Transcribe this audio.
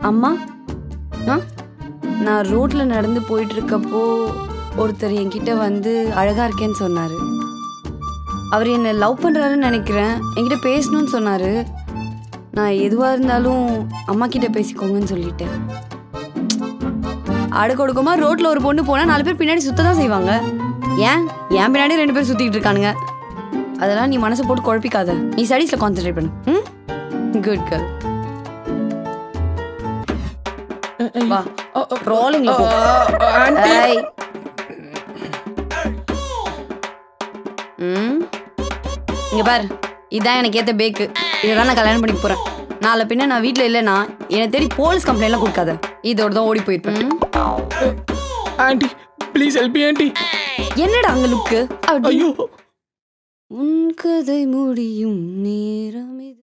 அம்மா ஆ நான் ரோட்ல நடந்து போயிட்டு இருக்கப்போ ஒருத்தர் என்கிட்ட வந்து அழகா இருக்கேன்னு சொன்னாரு அவர் என்னை லவ் பண்றாருன்னு நினைக்கிறேன் என்கிட்ட பேசணும்னு சொன்னாரு நான் எதுவா இருந்தாலும் அம்மா கிட்ட பேசிக்கோங்கன்னு சொல்லிட்டேன் அடுக்கு ஒடுக்கமா ரோட்ல ஒரு பொண்ணு போனா நாலு பேர் பின்னாடி சுத்த தான் செய்வாங்க ஏன் என் பின்னாடி ரெண்டு பேர் சுத்திட்டு இருக்கானுங்க அதெல்லாம் நீ மனசை போட்டு குழப்பிக்காத நீ ஸ்டடீஸ்ல கான்சென்ட்ரேட் பண்ணு ம் குட் கேர்ள் வா ரோலிங்ல போ ஏய் ம் இங்க பாரு இதான் எனக்கு ஏத்த பேக்கு இதான் நான் கல்யாணம் பண்ணிக்க போறேன் நாளை பின்ன நான் வீட்ல இல்லைன்னா என்னை தேடி போலீஸ் கம்ப்ளைண்ட்லாம் கொடுக்காத இதோட தான் ஓடி போயிருப்பேன் ம்? ஆண்டி ப்ளீஸ் ஹெல்ப் ஆண்டி என்னடா அங்க லுக்கு ஐயோ உன் கதை முடியும் நேரம் இது